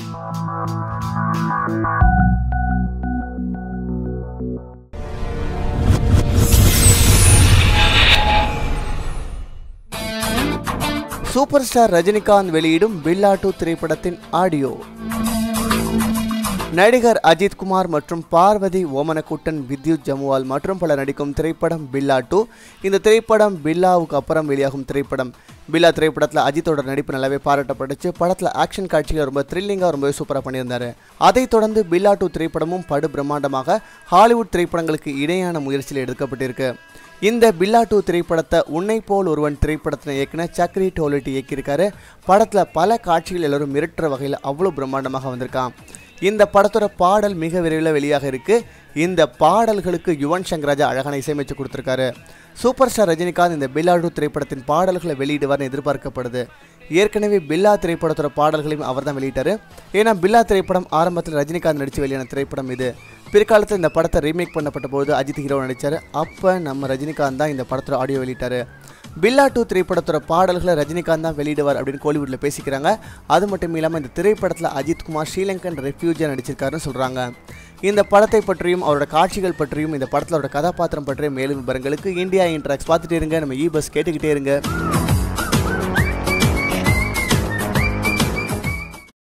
super star Rajinikanth வெளியிடும் பில்லா two திரைப்படத்தின் audio நடிகர் அஜித் குமார் மற்றும் பார்வதி ஓமனக்குட்டன் வித்யுத் ஜமுவால் மற்றும் பலர் நடிக்கும் திரைப்படம் பில்லா டூ இந்த திரைப்படம் பில்லாவுக்கு அப்புறம் வெளியாகும் திரைப்படம் பில்லா திரைப்படத்தில் அஜித்தோட நடிப்பு நல்லாவே பாராட்டப்பட்டுச்சு படத்தில் ஆக்ஷன் காட்சிகள் ரொம்ப த்ரில்லிங்காக ரொம்பவே சூப்பராக பண்ணியிருந்தாரு அதைத் தொடர்ந்து பில்லா டூ திரைப்படமும் படு பிரம்மாண்டமாக ஹாலிவுட் திரைப்படங்களுக்கு இணையான முயற்சியில் எடுக்கப்பட்டிருக்கு இந்த பில்லா டூ திரைப்படத்தை உன்னை போல் ஒருவன் திரைப்படத்தினை இயக்குன சக்ரி டோலிட்டி இயக்கியிருக்காரு படத்தில் பல காட்சிகள் எல்லாரும் மிரட்டுற வகையில் அவ்வளோ பிரம்மாண்டமாக வந்திருக்கான் இந்த படத்தோட பாடல் மிக விரைவில் வெளியாக இருக்கு இந்த பாடல்களுக்கு யுவன் சங்கர் ராஜா அழகான இசையமைச்சு கொடுத்துருக்காரு சூப்பர் ஸ்டார் ரஜினிகாந்த் இந்த பில்லா டூ திரைப்படத்தின் பாடல்களை வெளியிடுவார்னு எதிர்பார்க்கப்படுது ஏற்கனவே பில்லா திரைப்படத்தோட பாடல்களையும் அவர் தான் வெளியிட்டாரு ஏன்னா பில்லா திரைப்படம் ஆரம்பத்தில் ரஜினிகாந்த் நடித்து வெளியான திரைப்படம் இது பிற்காலத்தில் இந்த படத்தை ரீமேக் பண்ணப்பட்ட போது அஜித் ஹீரோ நடித்தார் அப்போ நம்ம ரஜினிகாந்த் தான் இந்த படத்தோட ஆடியோ வெளியிட்டாரு பில்லா டூ திரைப்படத்தோட பாடல்களை ரஜினிகாந்த் தான் வெளியிடுவார் அப்படின்னு கோலிவுட்டில் பேசிக்கிறாங்க அது மட்டும் இல்லாமல் இந்த திரைப்படத்தில் அஜித் குமார் ஸ்ரீலங்கன் ரெஃப்யூஜியாக நடிச்சிருக்காருன்னு சொல்கிறாங்க இந்த படத்தை பற்றியும் அவரோட காட்சிகள் பற்றியும் இந்த படத்தில் அவரோட கதாபாத்திரம் பற்றிய மேலும் விவரங்களுக்கு இந்தியா இன்ட்ராக்ஸ் பார்த்துட்டே இருங்க நம்ம இ பஸ் கேட்டுக்கிட்டே இருங்க